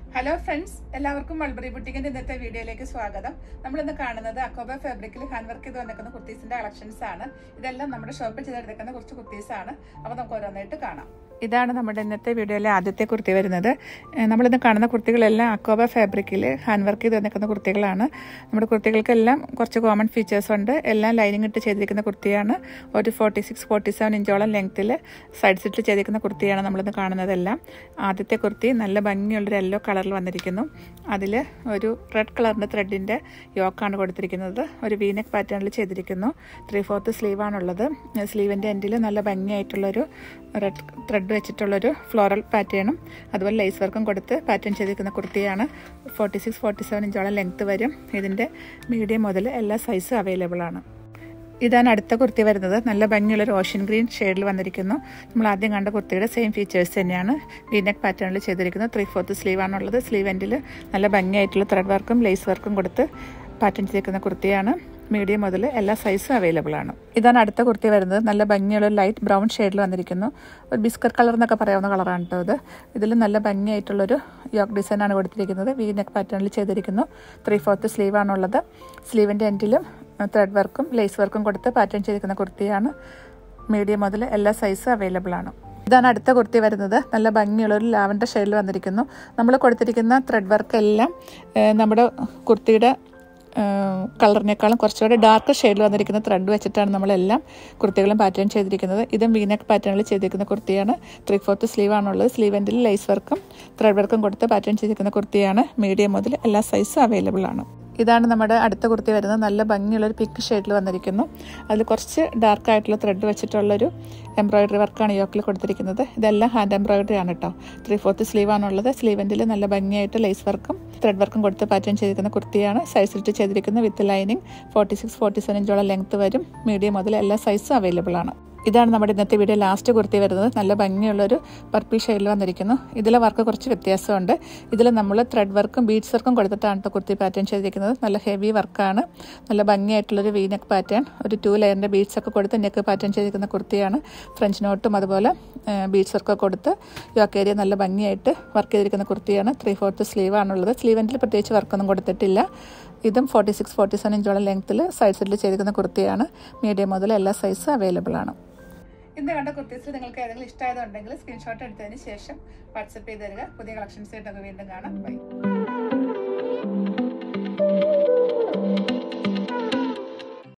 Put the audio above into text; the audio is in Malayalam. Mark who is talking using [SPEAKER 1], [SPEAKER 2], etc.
[SPEAKER 1] ഹലോ ഫ്രണ്ട്സ് എല്ലാവർക്കും മൾബറി ബുട്ടിക്കിന്റെ ഇന്നത്തെ വീഡിയോയിലേക്ക് സ്വാഗതം നമ്മൾ ഇന്ന് കാണുന്നത് അക്കോബ ഫാബ്രിക്കിൽ ഹാൻഡ് വർക്ക് ചെയ്ത് വന്നിരിക്കുന്ന കുർത്തീസിന്റെ കളക്ഷൻസ് ആണ് ഇതെല്ലാം നമ്മുടെ ഷോപ്പിൽ ചെയ്തെടുക്കുന്ന കുറച്ച് കുർത്തീസ് ആണ് അപ്പോൾ നമുക്ക് ഓരോന്നായിട്ട് കാണാം ഇതാണ് നമ്മുടെ ഇന്നത്തെ വീഡിയോയിലെ ആദ്യത്തെ കുർത്തി വരുന്നത് ഏഹ് നമ്മളിന്ന് കാണുന്ന കുർത്തികളെല്ലാം അക്കോബ ഫാബ്രിക്കിൽ ഹാൻഡ് വർക്ക് ചെയ്ത് വന്നിരിക്കുന്ന കുർത്തികളാണ് നമ്മുടെ കുർത്തികൾക്കെല്ലാം കുറച്ച് കോമൺ ഫീച്ചേഴ്സ് ഉണ്ട് എല്ലാം ലൈനിങ് ഇട്ട് ചെയ്തിരിക്കുന്ന കുർത്തിയാണ് ഒരു ഫോർട്ടി സിക്സ് ഫോർട്ടി സെവൻ ഇഞ്ചോളം ലെങ്ത്തിൽ സൈഡ് സെറ്റിൽ ചെയ്തിരിക്കുന്ന കുർത്തിയാണ് നമ്മളിന്ന് കാണുന്നതെല്ലാം ആദ്യത്തെ കുർത്തി നല്ല ഭംഗിയുള്ളൊരു യെല്ലോ കളറിൽ വന്നിരിക്കുന്നു അതിൽ ഒരു റെഡ് കളറിൻ്റെ ത്രെഡിൻ്റെ യോക്കാണ് കൊടുത്തിരിക്കുന്നത് ഒരു വീനെക്ക് പാറ്റേണിൽ ചെയ്തിരിക്കുന്നു ത്രീ ഫോർത്ത് സ്ലീവാണുള്ളത് സ്ലീവിൻ്റെ എൻഡിൽ നല്ല ഭംഗിയായിട്ടുള്ളൊരു റെഡ് ത്രെഡ് വെച്ചിട്ടുള്ളൊരു ഫ്ലോറൽ പാറ്റേണും അതുപോലെ ലേസ് വർക്കും കൊടുത്ത് പാറ്റേൺ ചെയ്തിരിക്കുന്ന കുർത്തിയാണ് ഫോർട്ടി സിക്സ് ഫോർട്ടി സെവൻ ഇഞ്ചോളം ലെങ്ത്ത് വരും ഇതിൻ്റെ മീഡിയം മുതൽ എല്ലാ സൈസും അവൈലബിൾ ആണ് ഇതാണ് അടുത്ത കുർത്തി വരുന്നത് നല്ല ഭംഗിയുള്ളൊരു ഓഷ്യൻ ഗ്രീൻ ഷെയ്ഡിൽ വന്നിരിക്കുന്നു നമ്മൾ ആദ്യം കണ്ട കുർത്തിയുടെ സെയിം ഫീച്ചേഴ്സ് തന്നെയാണ് വീനെക്ക് പാറ്റേണിൽ ചെയ്തിരിക്കുന്നത് ത്രീ ഫോർത്ത് സ്ലീവ് ആണുള്ളത് സ്ലീവ് എൻഡിൽ നല്ല ഭംഗിയായിട്ടുള്ള ത്രെഡ് വർക്കും ലേസ് വർക്കും കൊടുത്ത് പാറ്റേൺ ചെയ്തിരിക്കുന്ന കുർത്തിയാണ് മീഡിയം മുതൽ എല്ലാ സൈസും അവൈലബിൾ ആണ് ഇതാണ് അടുത്ത കുർത്തി വരുന്നത് നല്ല ഭംഗിയുള്ള ലൈറ്റ് ബ്രൗൺ ഷെയ്ഡിൽ വന്നിരിക്കുന്നു ഒരു ബിസ്ക്കറ്റ് കളർ എന്നൊക്കെ പറയാവുന്ന കളറാണ് കേട്ടോ ഇത് ഇതിൽ നല്ല ഭംഗിയായിട്ടുള്ളൊരു യോക്ക് ഡിസൈനാണ് കൊടുത്തിരിക്കുന്നത് വി നെക്ക് പാറ്റേണിൽ ചെയ്തിരിക്കുന്നു ത്രീ ഫോർത്ത് സ്ലീവ് ആണുള്ളത് സ്ലീവിൻ്റെ എൻഡിലും ത്രെഡ് വർക്കും ലേസ് വർക്കും കൊടുത്ത് പാറ്റേൺ ചെയ്തിരിക്കുന്ന കുർത്തിയാണ് മീഡിയം മുതൽ എല്ലാ സൈസും അവൈലബിൾ ആണ് ഇതാണ് അടുത്ത കുർത്തി വരുന്നത് നല്ല ഭംഗിയുള്ള ഒരു ലാവൻഡർ ഷെയ്ഡിൽ വന്നിരിക്കുന്നു നമ്മൾ കൊടുത്തിരിക്കുന്ന ത്രെഡ് വർക്ക് എല്ലാം ഏഹ്, നമ്മുടെ കുർത്തിയുടെ കളറിനേക്കാളും കുറച്ചുകൂടെ ഡാർക്ക് ഷെയ്ഡിൽ വന്നിരിക്കുന്ന ത്രെഡ് വെച്ചിട്ടാണ് നമ്മളെല്ലാം കുർത്തികളും പാറ്റേൺ ചെയ്തിരിക്കുന്നത് ഇതും വീനക്ക് പാറ്റേണിൽ ചെയ്തിരിക്കുന്ന കുർത്തിയാണ് ത്രീ ഫോർത്ത് സ്ലീവ് ആണുള്ളത് സ്ലീവ് എൻഡിൽ ലൈസ് വർക്കും ത്രെഡ് വർക്കും കൊടുത്ത് പാറ്റേൺ ചെയ്തിരിക്കുന്ന കുർത്തിയാണ് മീഡിയം മുതൽ എല്ലാ സൈസും അവൈലബിൾ ആണ് ഇതാണ് നമ്മുടെ അടുത്ത കുർത്തി വരുന്നത് നല്ല ഭംഗിയുള്ളൊരു പിങ്ക് ഷെയ്ഡിൽ വന്നിരിക്കുന്നു അതിൽ കുറച്ച് ഡാർക്ക് ആയിട്ടുള്ള ത്രെഡ് വെച്ചിട്ടുള്ളൊരു എംബ്രോയിഡറി വർക്കാണ് യോക്കിൽ കൊടുത്തിരിക്കുന്നത് ഇതെല്ലാം ഹാൻഡ് എംബ്രോയിഡറി ആണ് കേട്ടോ ത്രീ ഫോർത്ത് സ്ലീവ് ആണുള്ളത് സ്ലീവെൻറ്റിൽ നല്ല ഭംഗിയായിട്ട് ലേസ് വർക്കും ത്രെഡ് വർക്കും കൊടുത്ത് പാറ്റേൺ ചെയ്തിരിക്കുന്ന കുർത്തിയാണ് സൈസ് ഇട്ട് ചെയ്തിരിക്കുന്നത് with lining forty six forty seven ഇഞ്ചോളം ലെങ്ത്ത് വരും മീഡിയം മുതൽ എല്ലാ സൈസും അവൈലബിൾ ആണ് ഇതാണ് നമ്മുടെ ഇന്നത്തെ വീഡിയോ ലാസ്റ്റ് കുർത്തി വരുന്നത് നല്ല ഭംഗിയുള്ളൊരു പർപ്പിൾ ഷെയ്ഡിൽ വന്നിരിക്കുന്നു ഇതിലെ വർക്ക് കുറച്ച് വ്യത്യാസമുണ്ട് ഇതിൽ നമ്മൾ ത്രെഡ് വർക്കും ബീഡ്സ് വർക്കും കൊടുത്തിട്ടാണ് കേട്ടോ കുർത്തി പാറ്റേൺ ചെയ്തിരിക്കുന്നത് നല്ല ഹെവി വർക്കാണ് നല്ല ഭംഗിയായിട്ടുള്ളൊരു വി നെക്ക് പാറ്റേൺ ഒരു ടു ലെയറിൻ്റെ ബീഡ്സ് ഒക്കെ കൊടുത്ത് നെക്ക് പാറ്റേൺ ചെയ്തിരിക്കുന്ന കുർത്തിയാണ് ഫ്രഞ്ച് നോട്ടും അതുപോലെ ബീഡ്സ് വർക്കൊക്കെ കൊടുത്ത് യോക്ക് ഏരിയ നല്ല ഭംഗിയായിട്ട് വർക്ക് ചെയ്തിരിക്കുന്ന കുർത്തിയാണ് ത്രീ ഫോർത്ത് സ്ലീവ് ആണുള്ളത് സ്ലീവെൻറ്റിൽ പ്രത്യേകിച്ച് വർക്കൊന്നും കൊടുത്തിട്ടില്ല ഇതും ഫോർട്ടി സിക്സ് ഫോർട്ടി സെവൻ ഇഞ്ചോളം ലെങ്ത്തിൽ സൈഡ് സൈഡിൽ ചെയ്തിരിക്കുന്ന കുർത്തിയാണ് മീഡിയം മുതൽ എല്ലാ സൈസും അവൈലബിൾ ആണ് ഇന്ന് കണ്ട കുർത്തീസിൽ നിങ്ങൾക്ക് ഏതെങ്കിലും ഇഷ്ടമായതുണ്ടെങ്കിൽ സ്ക്രീൻഷോട്ട് എടുത്തതിന് ശേഷം വാട്സപ്പ് ചെയ്ത് തരിക പുതിയ കളക്ഷൻസ് ആയിട്ട് നമുക്ക് വീണ്ടും കാണാം ബൈ